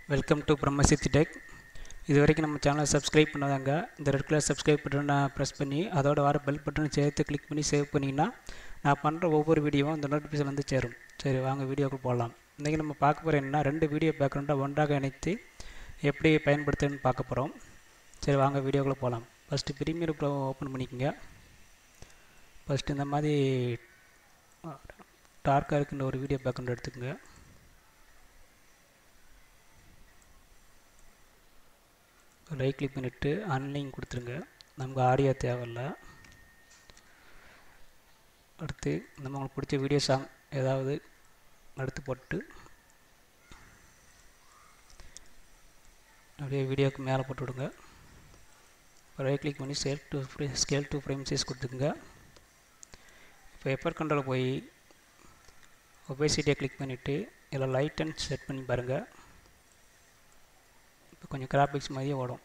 welcome to பிரம்மசித்தி tech இது வரைக்கும் நம்ம சேனலை சப்ஸ்கிரைப் பண்ணாதாங்க இந்த ரெட் கலர் சப்ஸ்கிரைப் பட்டனை ப்ரெஸ் பண்ணி அதோட வர பெல் பட்டனை சேர்த்து கிளிக் பண்ணி சேவ் பண்ணிங்கன்னா நான் பண்ணுற ஒவ்வொரு வீடியோவும் இந்த நோட்டிஃபிகேஷன் வந்து சேரும் சரி வாங்க வீடியோக்கு போகலாம் இன்றைக்கி நம்ம பார்க்க போகிற என்ன ரெண்டு வீடியோ பேக்ரவுண்டை ஒன்றாக இணைத்து எப்படி பயன்படுத்துன்னு பார்க்க போகிறோம் சரி வாங்க வீடியோக்குள்ளே போகலாம் ஃபஸ்ட்டு ப்ரீமியர் ப்ரோ ஓப்பன் பண்ணிக்கோங்க ஃபஸ்ட்டு இந்த மாதிரி டார்க்காக இருக்கின்ற ஒரு வீடியோ பேக்ரவுண்ட் எடுத்துக்கோங்க ரைட் கிளிக் பண்ணிவிட்டு அன்லிங் கொடுத்துருங்க நமக்கு ஆடியோ தேவையில்ல அடுத்து நம்ம உங்களுக்கு பிடிச்ச வீடியோ சாங் ஏதாவது எடுத்து போட்டு அப்படியே வீடியோக்கு மேலே போட்டு விடுங்க ரைட் கிளிக் பண்ணி scale to frame scale to frame size கொடுத்துக்குங்க இப்போ எப்பர் கண்ட்ரோல் போய் ஒபேசிட்டியை கிளிக் பண்ணிவிட்டு இதில் லைட் அண்ட் செட் பண்ணி பாருங்கள் இப்போ கொஞ்சம் கிராஃபிக்ஸ் மாதிரியே ஓடும்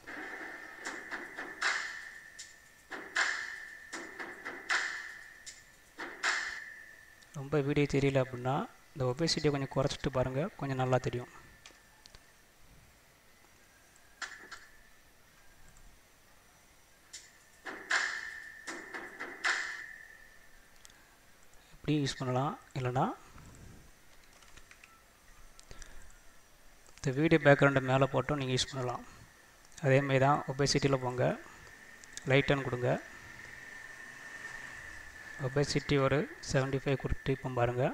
ரொம்ப வீடியோ தெரியல அப்படின்னா இந்த ஒபேசிட்டியை கொஞ்சம் குறைச்சிட்டு பாருங்கள் கொஞ்சம் நல்லா தெரியும் இப்படி யூஸ் பண்ணலாம் இல்லைனா இந்த வீடியோ பேக்ரவுண்டை மேலே போட்டும் நீங்கள் யூஸ் பண்ணலாம் அதேமாரி தான் ஒபேசிட்டியில் போங்க லைட்டன் கொடுங்க ஒபேசிட்டி ஒரு செவன்ட்டி ஃபைவ் கொடுத்து இப்போ பாருங்கள்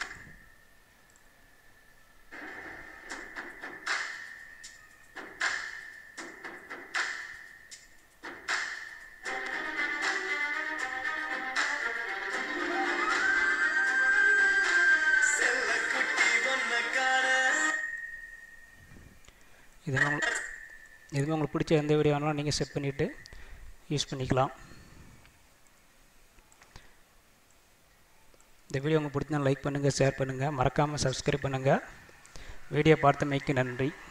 இதுவே உங்களுக்கு இதுவே உங்களுக்கு பிடிச்ச எந்த வீடியோ வேணாலும் நீங்கள் செட் பண்ணிவிட்டு யூஸ் பண்ணிக்கலாம் இந்த வீடியோ உங்களுக்கு பிடிச்சா லைக் பண்ணுங்கள் ஷேர் பண்ணுங்கள் மறக்காமல் சப்ஸ்கிரைப் பண்ணுங்கள் வீடியோ பார்த்தமைக்கு நன்றி